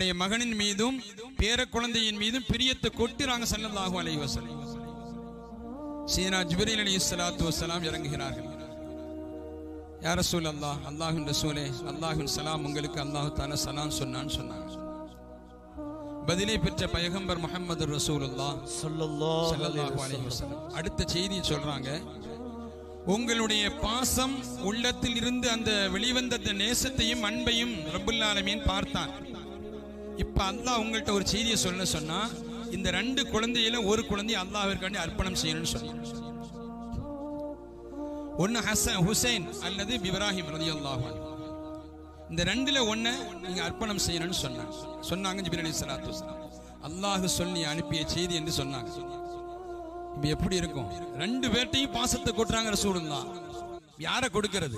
தன்னுடைய மகனின் மீதும் பேர குழந்தையின் மீதும் பிரியத்தை கொட்டுறாங்க ஸல்லல்லாஹு அலைஹி வஸல்லம் சீனா ஜிப்ரீல் அலைஹிஸ்ஸலாத்து வஸலாம் இறங்குகிறார்கள் யா ரசூல் அல்லாஹ் அல்லாஹ்வின் ரசூலே அல்லாஹ்வின் சலாம் உங்களுக்கு அல்லாஹ் தஆலா சலாம் சொன்னான்னு சொன்னாங்க பதிலை பெற்ற பயகம்பர் முஹம்மது ரசூலுல்லாஹ் ஸல்லல்லாஹு அலைஹி ஸல்லல்லாஹு அலைஹி வஸல்லம் அடுத்த செய்தியை சொல்றாங்க உங்களுடைய பாசம் உள்ளத்தில் இருந்து அந்த வெளிவந்த அந்த நேசத்தையும் அன்பையும் ரப்புல் ஆலமீன் பார்த்தான் இப்ப அல்லாஹ் உங்கள்ட்ட ஒரு செய்தியை சொல்ல சொன்னா இந்த ரெண்டு குழந்தையில ஒரு குழந்தை அல்லாஹ்விற்காண்டி அர்ப்பணம் செய்யணும்னு சொன்னான் ஒன்னு ஹசன் ஹுசைன் அல்லது இப்ராஹிம் ரலியல்லாஹு அன்ஹு இந்த ரெண்டுல ஒண்ண நீங்க அர்ப்பணம் செய்யணும்னு சொன்னாங்க சொன்னாங்க ஜிப்ரீல் அலைஹிஸ்ஸலாத்து வஸலாம் அல்லாஹ் சொல்லி அனுப்பிய செய்தி என்று சொன்னாங்க இப்ப எப்படி இருக்கும் ரெண்டு பேர்ட்டையும் பாசத்தை கொட்டுறாங்க ரசூலுல்லாஹ் யார கொடுக்கிறது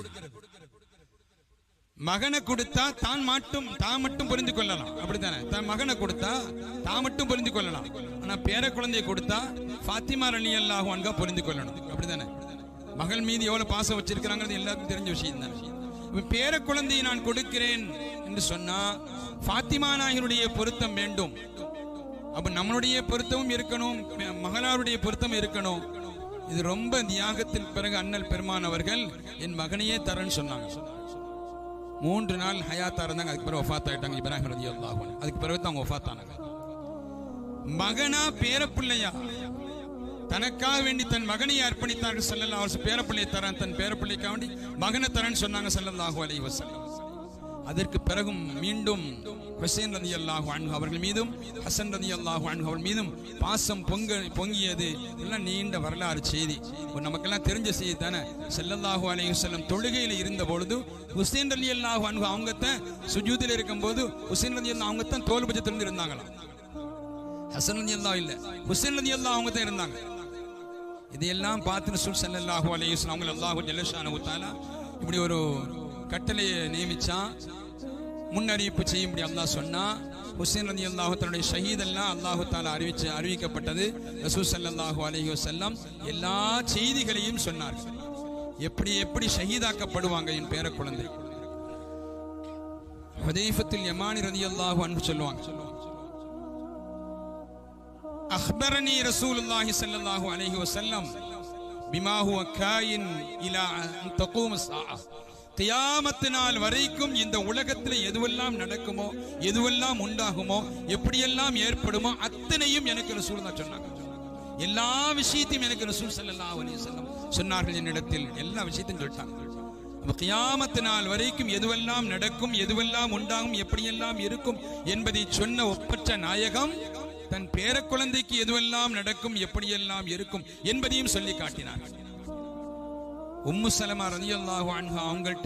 மகனை கொடுத்தா தான் மட்டும் தான் மட்டும் புரிந்து கொள்ளலாம் அப்படித்தானே தன் மகனை கொடுத்தா தான் மட்டும் புரிந்து கொள்ளலாம் ஆனா பேர குழந்தையை கொடுத்தா ஃபாத்திமா ரலி அல்லாஹு அன்கா புரிந்து கொள்ளணும் அப்படித்தானே மகள் மீது எவ்வளவு பாசம் வச்சிருக்கிறாங்கிறது எல்லாருக்கும் தெரிஞ்ச விஷயம் தான் இப்ப பேர குழந்தையை நான் கொடுக்கிறேன் என்று சொன்னா ஃபாத்திமா நாயகனுடைய பொருத்தம் வேண்டும் அப்ப நம்மளுடைய பொருத்தமும் இருக்கணும் மகளாருடைய பொருத்தம் இருக்கணும் இது ரொம்ப தியாகத்தின் பிறகு அண்ணல் பெருமான் அவர்கள் என் மகனையே தரேன்னு சொன்னாங்க மூன்று நாள் ஹயாத்தா இருந்தாங்க அதுக்கு பிறகு ஒஃபாத் ஆயிட்டாங்க இப்ராஹிம் ரதி அல்லாஹ் அதுக்கு பிறகு தான் அவங்க ஒஃபாத் ஆனாங்க மகனா பேரப்பிள்ளையா தனக்காக வேண்டி தன் மகனை அர்ப்பணித்தார்கள் ஸல்லல்லாஹு அலைஹி வஸல்லம் பேரப்பிள்ளையை தரான் தன் பேரப்பிள்ளைக்காக வேண்டி மகனை தரேன்னு சொன்னாங்க ஸல்லல்லாஹு அலைஹி வஸல்லம் அதற்கு பிறகும் மீண்டும் ஹுசைன் ரதி அல்லாஹு அன்ஹு அவர்கள் மீதும் ஹசன் ரதி அல்லாஹு அன்ஹு அவர்கள் மீதும் பாசம் பொங்க பொங்கியது எல்லாம் நீண்ட வரலாறு செய்தி ஒரு நமக்கெல்லாம் தெரிஞ்ச செய்தி தானே ஸல்லல்லாஹு அலைஹி வஸல்லம் தொழுகையில் இருந்த பொழுது ஹுசைன் ரலி அல்லாஹு அன்ஹு அவங்க தான் சுஜூதில் இருக்கும்போது ஹுசைன் ரதி அல்லாஹ் அவங்க தான் தோல் பட்சத்திலிருந்து இருந்தாங்களாம் ஹசன் ரதி அல்லாஹ் இல்ல ஹுசைன் ரதி அல்லாஹ் அவங்க தான் இருந்தாங்க இதையெல்லாம் பார்த்து ரசூல் ஸல்லல்லாஹு அலைஹி வஸல்லம் அவங்க அல்லாஹு ஜல்லஷானஹு தஆலா இப்படி ஒரு கட்டளையை நியமிச்சான் முன்னறிவிப்பு செய்யும்படி அல்லாஹ் சொன்னா ஹுசைன் ரதி அல்லாஹு தன்னுடைய ஷஹீதெல்லாம் அல்லாஹு தாலா அறிவிச்சு அறிவிக்கப்பட்டது ரசூல் ஸல்லல்லாஹு அலைஹி வஸல்லம் எல்லா செய்திகளையும் சொன்னார்கள் எப்படி எப்படி ஷஹீதாக்கப்படுவாங்க என் பேர குழந்தை ஹுதைஃபத்துல் யமானி ரலியல்லாஹு அன்ஹு சொல்லுவாங்க அஹ்பரனி ரசூலுல்லாஹி ஸல்லல்லாஹு அலைஹி வஸல்லம் பிமா ஹுவ காயின் இலா அன் தகூம ஸாஅ கியாமத்து நாள் வரைக்கும் இந்த உலகத்தில் எதுவெல்லாம் நடக்குமோ எதுவெல்லாம் உண்டாகுமோ எப்படியெல்லாம் ஏற்படுமோ அத்தனையும் எனக்கு ரசூல் தான் சொன்னாங்க எல்லா விஷயத்தையும் எனக்கு ரசூல் ஸல்லல்லாஹு அலைஹி வஸல்லம் சொன்னார்கள் என்னிடத்தில் எல்லா விஷயத்தையும் சொல்லிட்டாங்க அப்ப கியாமத்து நாள் வரைக்கும் எதுவெல்லாம் நடக்கும் எதுவெல்லாம் உண்டாகும் எப்படியெல்லாம் இருக்கும் என்பதை சொன்ன ஒப்பற்ற நாயகம் தன் பேர குழந்தைக்கு எதுவெல்லாம் நடக்கும் எப்படியெல்லாம் இருக்கும் என்பதையும் சொல்லி காட்டினார் உம்மு சலமா ரலியல்லாஹு அன்ஹா அவங்கள்ட்ட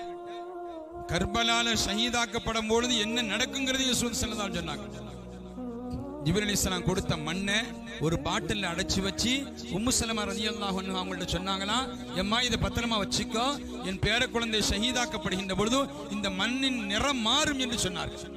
கர்பலால ஷஹீதாக்கப்படும் பொழுது என்ன நடக்குங்கிறது ரசூல் ஸல்லல்லாஹு அலைஹி சொன்னாங்க ஜிப்ரீல் அலைஹிஸ்ஸலாம் கொடுத்த மண்ணை ஒரு பாட்டில்ல அடைச்சு வச்சு உம்மு சலமா ரலியல்லாஹு அன்ஹா அவங்கள்ட்ட சொன்னாங்களா எம்மா இதை பத்திரமா வச்சுக்கோ என் பேர குழந்தை ஷஹீதாக்கப்படுகின்ற பொழுது இந்த மண்ணின் நிறம் மாறும் என்று சொன்னார்கள்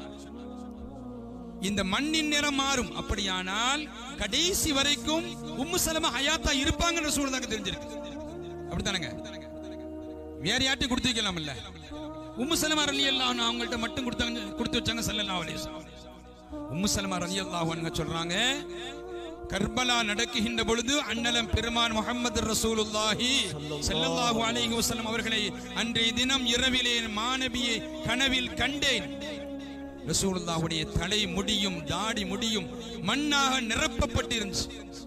இந்த மண்ணின் நிறம் மாறும் அப்படியானால் கடைசி வரைக்கும் உம்மு சலமா ஹயாத்தா இருப்பாங்கன்ற சூழ்நிலை தெரிஞ்சிருக்கு அப்படித்தானங்க வேற யார்ட்டையும் கொடுத்து வைக்கலாம்ல உம்மு சலமா ரலி அல்லாஹ் அவங்கள்ட்ட மட்டும் கொடுத்தாங்க கொடுத்து வச்சாங்க ஸல்லல்லாஹு அலைஹி வஸல்லம் உம்மு சலமா ரலி அல்லாஹ் சொல்றாங்க கர்பலா நடக்குகின்ற பொழுது அண்ணலம் பெருமான் முகமது ரசூலுல்லாஹி ஸல்லல்லாஹு அலைஹி வஸல்லம் அவர்களை அன்றைய தினம் இரவிலே மாணவியை கனவில் கண்டேன் ரசூலுல்லாஹுடைய தலை முடியும் தாடி முடியும் மண்ணாக நிரப்பப்பட்டிருந்துச்சு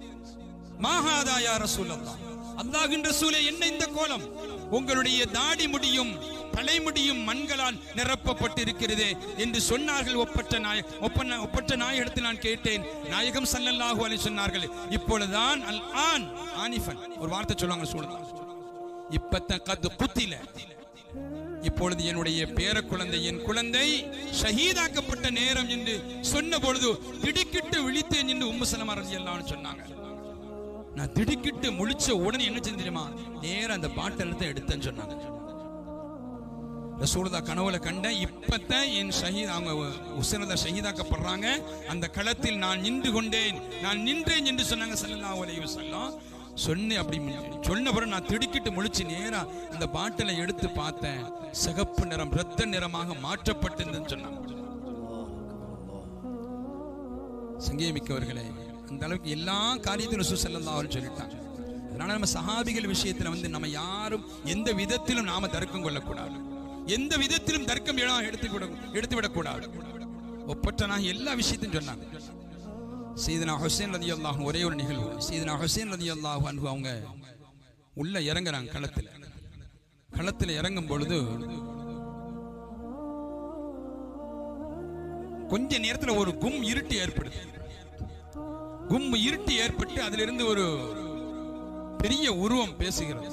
மாஹாதா யா ரசூலல்லாஹ் அல்லாஹ்வின் ரசூலே என்ன இந்த கோலம் உங்களுடைய தாடி முடியும் தலைமுடியும் மண்களால் நிரப்பப்பட்டிருக்கிறதே என்று சொன்னார்கள் ஒப்பற்ற நாய ஒப்பன ஒப்பற்ற நாயகத்தில் நான் கேட்டேன் நாயகம் ஸல்லல்லாஹு அலைஹி சொன்னார்கள் இப்பொழுதுதான் அல் ஆன் ஆனிஃபன் ஒரு வார்த்தை சொல்லுவாங்க சூழல் இப்பத்த கது குத்தில இப்பொழுது என்னுடைய பேர குழந்தை என் குழந்தை ஷஹீதாக்கப்பட்ட நேரம் என்று சொன்ன பொழுது திடுக்கிட்டு விழித்தேன் என்று உம்மு சலமா ரலியல்லாஹு சொன்னாங்க நான் திடுக்கிட்டு முழிச்ச உடனே என்ன செஞ்சு தெரியுமா நேரா அந்த பாட்டில் தான் எடுத்தேன்னு சொன்னாங்க ரசூலுதா கனவுல கண்டேன் இப்பத்தான் என் ஷஹீத் அவங்க உசனதா ஷஹீதாக்கப்படுறாங்க அந்த களத்தில் நான் நின்று கொண்டேன் நான் நின்றேன் என்று சொன்னாங்க ஸல்லல்லாஹு அலைஹி வஸல்லம் சொன்னேன் அப்படி சொன்ன பிறகு நான் திடுக்கிட்டு முழிச்சு நேரா அந்த பாட்டிலை எடுத்து பார்த்தேன் சிகப்பு நிறம் இரத்த நிறமாக மாற்றப்பட்டிருந்ததுன்னு சொன்னாங்க சங்கேமிக்கவர்களே அந்த அளவுக்கு எல்லா காரியத்திலும் ரசூல் ஸல்லல்லாஹு அலைஹி சொல்லிட்டாங்க அதனால நம்ம சஹாபிகள் விஷயத்துல வந்து நம்ம யாரும் எந்த விதத்திலும் நாம தர்க்கம் கொள்ளக்கூடாது எந்த விதத்திலும் தர்க்கம் இடம் எடுத்து விட எடுத்து விடக்கூடாது ஒப்பற்ற நான் எல்லா விஷயத்தையும் சொன்னாங்க சீதனா ஹுசேன் ரதி அல்லாஹ் ஒரே ஒரு நிகழ்வு சீதனா ஹுசேன் ரதி அல்லாஹ் அன்பு அவங்க உள்ள இறங்குறாங்க களத்துல களத்துல இறங்கும் பொழுது கொஞ்ச நேரத்துல ஒரு கும் இருட்டு ஏற்படுது கும் இருட்டு ஏற்பட்டு அதிலிருந்து ஒரு பெரிய உருவம் பேசுகிறது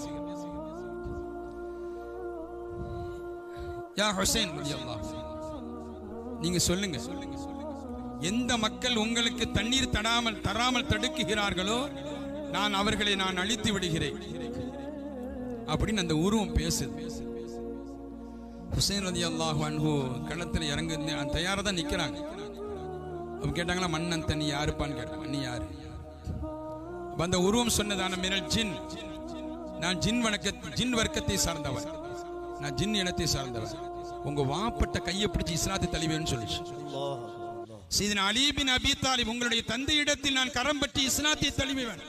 யா ஹுசைன் ரலியல்லாஹு அன்ஹு. நீங்க சொல்லுங்க எந்த மக்கள் உங்களுக்கு தண்ணீர் தடாமல் தராமல் தடுக்குகிறார்களோ நான் அவர்களை நான் அழித்து விடுகிறேன் அப்படின்னு அந்த உருவம் பேசுது ஹுசைன் ரதி அல்லாஹு அன்ஹு களத்தில் இறங்கு தயாரா தான் நிக்கிறாங்க அவங்க கேட்டாங்களா மன்னன் தண்ணி யாருப்பான்னு கேட்டாங்க நீ யாரு அப்ப அந்த உருவம் சொன்னதான மிரல் ஜின் நான் ஜின் வணக்க ஜின் வர்க்கத்தை சார்ந்தவன் நான் ஜின் இனத்தை சார்ந்தவன் உங்க வாப்பட்ட கையை பிடிச்சு இஸ்லாத்தை தழுவேன்னு சொல்லிச்சு சீதன் அலி பின் அபி தாலிப் உங்களுடைய தந்தை இடத்தில் நான் கரம் பற்றி இஸ்லாத்தை தழுவேன்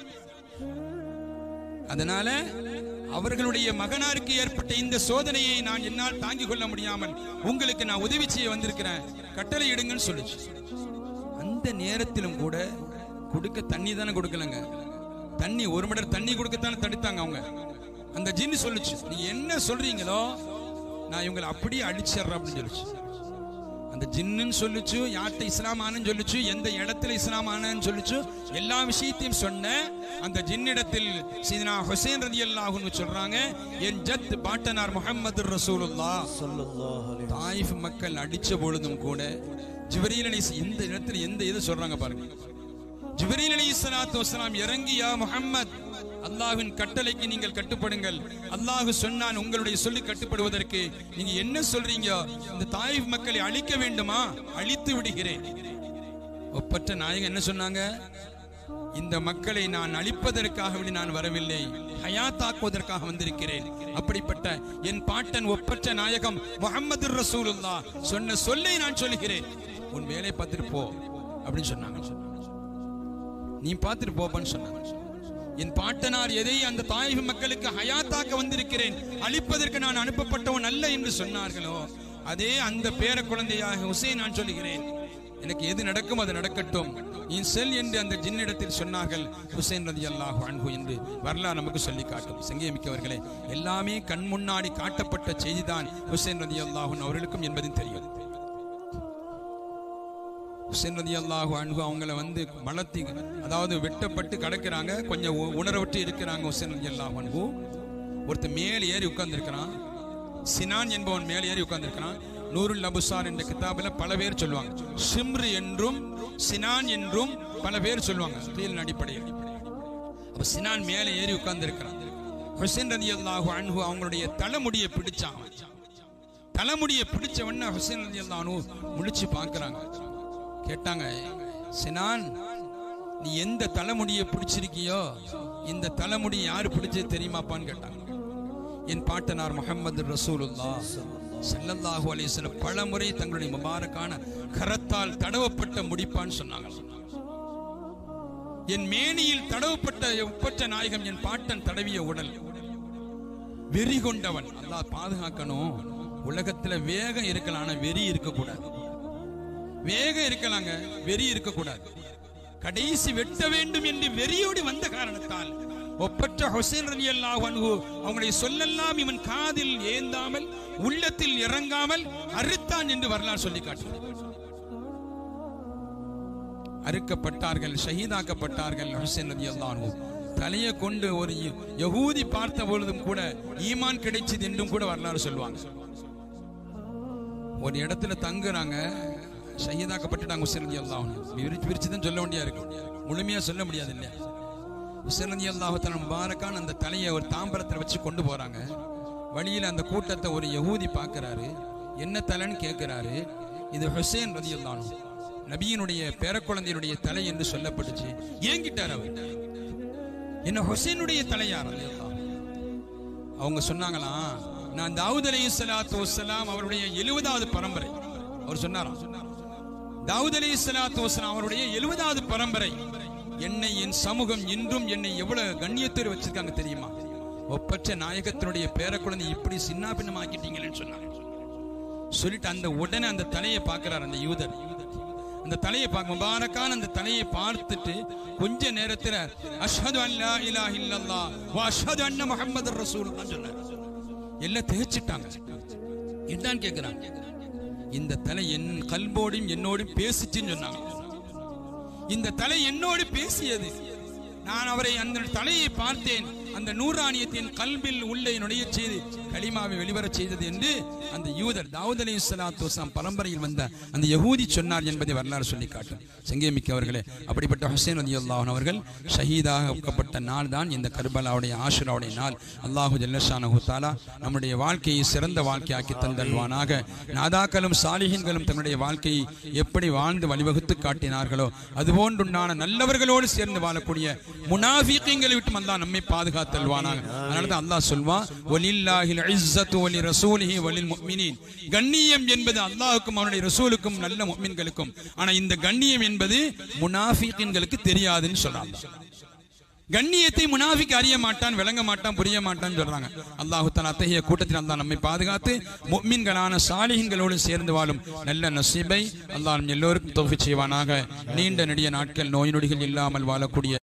அதனால அவர்களுடைய மகனாருக்கு ஏற்பட்ட இந்த சோதனையை நான் என்னால் தாங்கிக் கொள்ள முடியாமல் உங்களுக்கு நான் உதவி செய்ய வந்திருக்கிறேன் கட்டளை இடுங்கன்னு சொல்லுச்சு அந்த நேரத்திலும் கூட கொடுக்க தண்ணி தானே கொடுக்கலங்க தண்ணி ஒரு மடர் தண்ணி கொடுக்கத்தானே தடுத்தாங்க அவங்க அந்த ஜின்னு சொல்லுச்சு நீ என்ன சொல்றீங்களோ நான் இவங்களை அப்படியே அழிச்சிடுறேன் அப்படின்னு சொல்லுச்சு அந்த ஜின்னுன்னு சொல்லுச்சு யார்கிட்ட இஸ்லாம் ஆனன்னு சொல்லுச்சு எந்த இடத்துல இஸ்லாம் ஆனன்னு சொல்லுச்சு எல்லா விஷயத்தையும் சொன்ன அந்த ஜின்னிடத்தில் சீதனா ஹுசைன் ரதி அல்லாஹுன்னு சொல்றாங்க என் ஜத் பாட்டனார் முஹம்மது ரசூலுல்லா தாயிஃப் மக்கள் அடிச்ச பொழுதும் கூட ஜிப்ரீல் அலி எந்த இடத்துல எந்த இது சொல்றாங்க பாருங்க ஜிப்ரீல் அலி ஸலாத்து வஸலாம் இறங்கி யா முஹம்மத் அல்லாஹ்வின் கட்டளைக்கு நீங்கள் கட்டுப்படுங்கள் அல்லாஹ் சொன்னான் உங்களுடைய சொல்லி கட்டுப்படுவதற்கு நீங்க என்ன சொல்றீங்க இந்த தாயிஃப் மக்களை அழிக்க வேண்டுமா அழித்து விடுகிறேன் ஒப்பற்ற நாயகம் என்ன சொன்னாங்க இந்த மக்களை நான் அழிப்பதற்காக வேண்டி நான் வரவில்லை ஹயாத்தாக்குவதற்காக வந்திருக்கிறேன் அப்படிப்பட்ட என் பாட்டன் ஒப்பற்ற நாயகம் முகமது ரசூலுல்லா சொன்ன சொல்லை நான் சொல்லுகிறேன் உன் வேலை பார்த்துட்டு போ அப்படின்னு சொன்னாங்க நீ பார்த்துட்டு போப்பான்னு சொன்னாங்க என் பாட்டனார் எதை அந்த தாயக மக்களுக்கு ஹயாத்தாக்க வந்திருக்கிறேன் அழிப்பதற்கு நான் அனுப்பப்பட்டவன் அல்ல என்று சொன்னார்களோ அதே அந்த பேர குழந்தையாக ஹுசேன் நான் சொல்லுகிறேன் எனக்கு எது நடக்கும் அது நடக்கட்டும் நீ செல் என்று அந்த ஜின்னிடத்தில் சொன்னார்கள் ஹுசேன் ரதி அல்லாஹு அன்ஹு என்று வரலாறு நமக்கு சொல்லி காட்டும் சங்கேமிக்கவர்களே எல்லாமே கண் முன்னாடி காட்டப்பட்ட செய்திதான் ஹுசேன் ரதி அல்லாஹுன் அவர்களுக்கும் என்பதும் தெரியும் ஹுசேன் ரதி அல்லாஹு அன்ஹு அவங்கள வந்து மலத்தி அதாவது வெட்டப்பட்டு கிடக்குறாங்க கொஞ்சம் உ- உணர்வற்று இருக்கிறாங்க ஹுசேன் ரதி அல்லாஹு அன்ஹு ஒருத்தன் மேல் ஏறி உட்கார்ந்திருக்கிறான் சினான் என்பவன் மேல் ஏறி உட்கார்ந்திருக்கிறான் நூருல் அபுசார் என்ற கிதாபில் பல பேர் சொல்லுவாங்க ஷிம்ரு என்றும் சினான் என்றும் பல பேர் சொல்லுவாங்க கீழ் அடிப்படையில் அப்ப சினான் மேலே ஏறி உட்கார்ந்திருக்கிறான் ஹுசேன் ரதி அல்லாஹு அன்ஹு அவங்களுடைய தலைமுடியை பிடிச்சான் அவன். தலைமுடியை பிடிச்ச உடனே ஹுசேன் ரதி அல்லாஹு முழிச்சு பார்க்கறாங்க கேட்டாங்க சினான் நீ எந்த தலைமுடியை பிடிச்சிருக்கியோ இந்த தலைமுடி யாரு பிடிச்சது தெரியுமாப்பான்னு கேட்டாங்க என் பாட்டனார் முஹம்மது ரசூலுல்லா ஸல்லல்லாஹு அலைஹி வஸல்லம் பல முறை தங்களுடைய முபாரக்கான கரத்தால் தடவப்பட்ட முடிப்பான்னு சொன்னாங்க என் மேனியில் தடவப்பட்ட ஒப்பற்ற நாயகம் என் பாட்டன் தடவிய உடல் வெறி கொண்டவன் அல்லாஹ் பாதுகாக்கணும் உலகத்துல வேகம் இருக்கலாம் ஆனா வெறி இருக்கக்கூடாது வேகம் இருக்கலாங்க வெறி இருக்கக்கூடாது கடைசி வெட்ட வேண்டும் என்று வெறியோடு வந்த காரணத்தால் ஒப்பற்ற ஹுசைன் ரலி அல்லாஹ் அன்ஹு அவங்களுடைய சொல்லெல்லாம் இவன் காதில் ஏந்தாமல் உள்ளத்தில் இறங்காமல் அறுத்தான் என்று வரலாறு சொல்லி காட்டுகிறார் அறுக்கப்பட்டார்கள் ஷஹீதாக்கப்பட்டார்கள் ஹுசைன் ரதி அல்லாஹு தலையை கொண்டு ஒரு ய- யகூதி பார்த்த பொழுதும் கூட ஈமான் கிடைச்சது என்றும் கூட வரலாறு சொல்லுவாங்க ஒரு இடத்துல தங்குறாங்க ஷஹீதாக்கப்பட்டுட்டாங்க ஹுசைன் ரதி அல்லாஹு விரிச்சு விரிச்சு தான் சொல்ல வேண்டியா இருக்கு முழுமையா சொல்ல முடியாது இல்லையா ஹுசைன் ரதி அல்லாஹு தன் முபாரக்கான அந்த தலையை ஒரு தாம்பரத்தில் வச்சு கொண்டு போறாங்க வழியில அந்த கூட்டத்தை ஒரு யகூதி பார்க்கறாரு என்ன தலைன்னு கேட்கிறாரு இது ஹுசைன் ரதி அல்லாஹு நபியினுடைய பேரக்குழந்தையினுடைய தலை என்று சொல்லப்பட்டுச்சு ஏங்கிட்டார் அவர் என்ன ஹுசைனுடைய தலையார் ரலியல்லாஹு அவங்க சொன்னாங்களாம் நான் தாவூத் அலைஹி ஸலாத்து வஸ்ஸலாம் அவருடைய எழுபதாவது பரம்பரை அவர் சொன்னாராம் தாவூத் அலி இஸ்லாத்து வஸ்லாம் அவருடைய எழுபதாவது பரம்பரை என்னை என் சமூகம் இன்றும் என்னை எவ்வளவு கண்ணியத்தோடு வச்சிருக்காங்க தெரியுமா ஒப்பற்ற நாயகத்தினுடைய பேரக்குழந்தை இப்படி சின்ன பின்னமாக்கிட்டீங்களேன்னு சொன்னாங்க சொல்லிட்டு அந்த உடனே அந்த தலையை பார்க்கிறார் அந்த யூதர் அந்த தலையை பார்க்க முபாரக்கான அந்த தலையை பார்த்துட்டு கொஞ்ச நேரத்துல அஷ்ஹது அல்லா இலாஹ இல்லல்லாஹ் வ அஷ்ஹது அன்ன முஹம்மது ரசூலுல்லாஹ் சொன்னார் எல்லாம் திகைச்சிட்டாங்க என்னன்னு கேக்குறாங்க இந்த தலை என் கல்போடும் என்னோடும் பேசிச்சுன்னு சொன்னாங்க இந்த தலை என்னோடு பேசியது நான் அவரை அந்த தலையை பார்த்தேன் அந்த நூறாணியத்தின் கல்பில் உள்ளே நுழைய செய்து கலிமாவை வெளிவரச் செய்தது என்று அந்த யூதர் தாவூத் அலி சலாத்து வஸ்லாம் பரம்பரையில் வந்த அந்த யகூதி சொன்னார் என்பதை வரலாறு சொல்லி காட்டும் செங்கேமிக்க அவர்களே அப்படிப்பட்ட ஹுசேன் அலி அல்லாஹன் அவர்கள் ஷஹீதாக்கப்பட்ட நாள் தான் இந்த கர்பலாவுடைய ஆஷுராவுடைய நாள் அல்லாஹு ஜல்லஷானஹு தாலா நம்முடைய வாழ்க்கையை சிறந்த வாழ்க்கையாக்கி தந்தல்வானாக நாதாக்களும் சாலிஹின்களும் தன்னுடைய வாழ்க்கையை எப்படி வாழ்ந்து வழிவகுத்து காட்டினார்களோ அதுபோன்றுண்டான நல்லவர்களோடு சேர்ந்து வாழக்கூடிய முனாஃபிகங்களை விட்டு அல்லாஹ் நம்மை பாதுகாத்தல்வானாக அதனால தான் அல்லாஹ் சொல்வான் ஒலில்லாஹில் இஸ்ஸத்து ஒலி ரசூலிஹி ஒலில் முஃமினீன் கண்ணியம் என்பது அல்லாஹ்வுக்கும் அவனுடைய ரசூலுக்கும் நல்ல முஃமின்களுக்கும் ஆனா இந்த கண்ணியம் என்பது முனாஃபிகின்களுக்கு தெரியாதுன்னு சொல்றாங்க கண்ணியத்தை முனாஃபிக் அறிய மாட்டான் விளங்க மாட்டான் புரிய மாட்டான் சொல்றாங்க அல்லாஹு தஆலா அத்தகைய கூட்டத்தில் அல்லாஹ் நம்மை பாதுகாத்து முஃமின்களான சாலிஹின்களோடு சேர்ந்து வாழும் நல்ல நசீபை அல்லாஹ் நம் எல்லோருக்கும் தௌஃபீக் செய்வானாக நீண்ட நெடிய நாட்கள் நோய் நொடிகள் இல்லாமல் வாழக்கூடிய